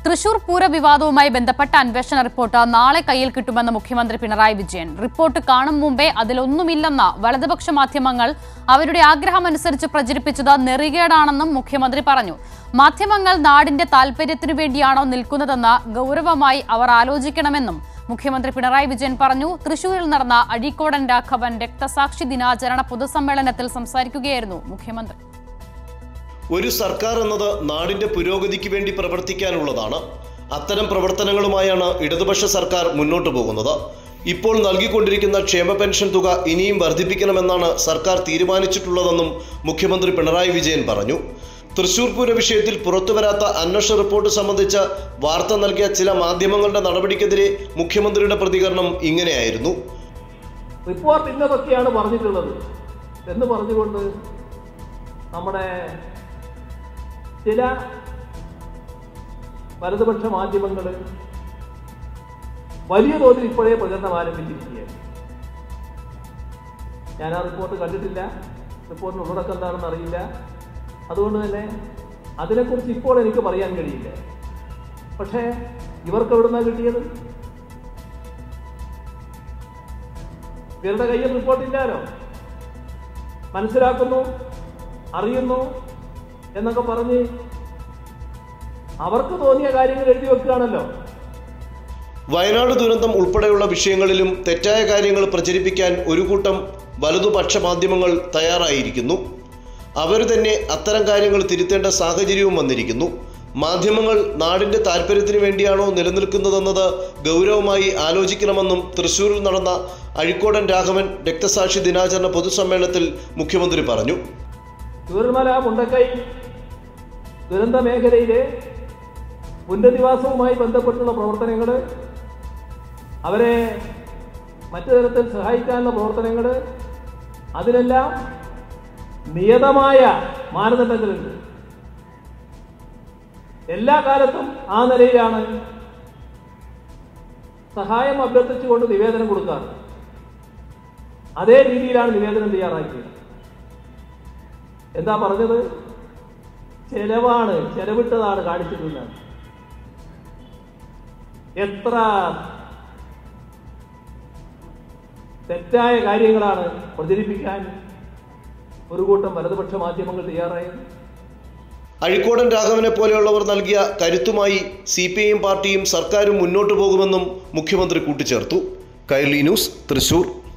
തൃശൂർ പൂര വിവാദവുമായി ബന്ധപ്പെട്ട അന്വേഷണ റിപ്പോർട്ട് നാളെ കയ്യിൽ കിട്ടുമെന്ന് മുഖ്യമന്ത്രി പിണറായി വിജയൻ റിപ്പോർട്ട് കാണും മുമ്പേ അതിലൊന്നുമില്ലെന്ന വലതുപക്ഷ മാധ്യമങ്ങൾ അവരുടെ ആഗ്രഹമനുസരിച്ച് പ്രചരിപ്പിച്ചത് നെറികേടാണെന്നും മുഖ്യമന്ത്രി പറഞ്ഞു മാധ്യമങ്ങൾ നാടിന്റെ താൽപര്യത്തിനു വേണ്ടിയാണോ നിൽക്കുന്നതെന്ന് ഗൗരവമായി അവർ ആലോചിക്കണമെന്നും മുഖ്യമന്ത്രി പിണറായി വിജയൻ പറഞ്ഞു തൃശൂരിൽ നടന്ന അഴീക്കോടൻ രാഘവൻ രക്തസാക്ഷി ദിനാചരണ പൊതുസമ്മേളനത്തിൽ സംസാരിക്കുകയായിരുന്നു മുഖ്യമന്ത്രി ഒരു സർക്കാർ എന്നത് നാടിന്റെ പുരോഗതിക്ക് വേണ്ടി പ്രവർത്തിക്കാനുള്ളതാണ് അത്തരം പ്രവർത്തനങ്ങളുമായാണ് ഇടതുപക്ഷ സർക്കാർ മുന്നോട്ടു പോകുന്നത് ഇപ്പോൾ നൽകിക്കൊണ്ടിരിക്കുന്ന ക്ഷേമ പെൻഷൻ തുക ഇനിയും വർദ്ധിപ്പിക്കണമെന്നാണ് സർക്കാർ തീരുമാനിച്ചിട്ടുള്ളതെന്നും മുഖ്യമന്ത്രി പിണറായി വിജയൻ പറഞ്ഞു തൃശൂർ പൂര വിഷയത്തിൽ പുറത്തുവരാത്ത അന്വേഷണ റിപ്പോർട്ട് സംബന്ധിച്ച വാർത്ത നൽകിയ ചില മാധ്യമങ്ങളുടെ നടപടിക്കെതിരെ മുഖ്യമന്ത്രിയുടെ പ്രതികരണം ഇങ്ങനെയായിരുന്നു റിപ്പോർട്ട് ഇന്നതൊക്കെയാണ് പറഞ്ഞിട്ടുള്ളത് എന്ന് പറഞ്ഞുകൊണ്ട് നമ്മുടെ ചില വലതുപക്ഷ മാധ്യമങ്ങൾ വലിയ തോതിൽ ഇപ്പോഴേ പ്രചരണം ആരംഭിച്ചിരിക്കുകയാണ് ഞാൻ ആ റിപ്പോർട്ട് കണ്ടിട്ടില്ല റിപ്പോർട്ടിന് ഉള്ളടക്കം എന്താണെന്ന് അറിയില്ല അതുകൊണ്ട് തന്നെ അതിനെക്കുറിച്ച് ഇപ്പോൾ എനിക്ക് പറയാൻ കഴിയില്ല പക്ഷേ ഇവർക്ക് എവിടുന്നാണ് കിട്ടിയത് ഇവരുടെ കയ്യിൽ റിപ്പോർട്ടില്ലാലോ മനസ്സിലാക്കുന്നു അറിയുന്നു എന്നൊക്കെ പറഞ്ഞ് അവർക്ക് തോന്നിയ കാര്യങ്ങൾ എഴുതി വെക്കുകയാണല്ലോ വയനാട് ദുരന്തം ഉൾപ്പെടെയുള്ള വിഷയങ്ങളിലും തെറ്റായ കാര്യങ്ങൾ പ്രചരിപ്പിക്കാൻ ഒരു കൂട്ടം വലതുപക്ഷ മാധ്യമങ്ങൾ തയ്യാറായിരിക്കുന്നു അവർ തന്നെ അത്തരം കാര്യങ്ങൾ തിരുത്തേണ്ട സാഹചര്യവും വന്നിരിക്കുന്നു മാധ്യമങ്ങൾ നാടിന്റെ താല്പര്യത്തിന് വേണ്ടിയാണോ നിലനിൽക്കുന്നതെന്നത് ഗൗരവമായി ആലോചിക്കണമെന്നും തൃശൂരിൽ നടന്ന അഴിക്കോടൻ രാഘവൻ രക്തസാക്ഷി ദിനാചരണ പൊതുസമ്മേളനത്തിൽ മുഖ്യമന്ത്രി പറഞ്ഞു ചൂരൽമല മുണ്ടക്കൈ ദുരന്ത മേഖലയിലെ പുനരധിവാസവുമായി ബന്ധപ്പെട്ടുള്ള പ്രവർത്തനങ്ങൾ അവരെ മറ്റു തരത്തിൽ സഹായിക്കാനുള്ള പ്രവർത്തനങ്ങൾ അതിനെല്ലാം നിയതമായ മാനദണ്ഡങ്ങളുണ്ട് എല്ലാ കാലത്തും ആ നിലയിലാണ് സഹായം അഭ്യർത്ഥിച്ചുകൊണ്ട് നിവേദനം കൊടുക്കാറ് അതേ രീതിയിലാണ് നിവേദനം തയ്യാറാക്കിയത് എന്താ പറഞ്ഞത് ചെലവാണ് ചെലവിട്ടതാണ് കാണിച്ചിട്ടുള്ളത് എത്ര തെറ്റായ കാര്യങ്ങളാണ് പ്രചരിപ്പിക്കാൻ ഒരു കൂട്ടം വലതുപക്ഷ മാധ്യമങ്ങൾ തയ്യാറായത് അഴിക്കോടൻ രാഘവനെ പോലെയുള്ളവർ നൽകിയ കരുത്തുമായി സി പി ഐ പാർട്ടിയും സർക്കാരും മുന്നോട്ടു പോകുമെന്നും മുഖ്യമന്ത്രി കൂട്ടിച്ചേർത്തു കൈർലി ന്യൂസ് തൃശൂർ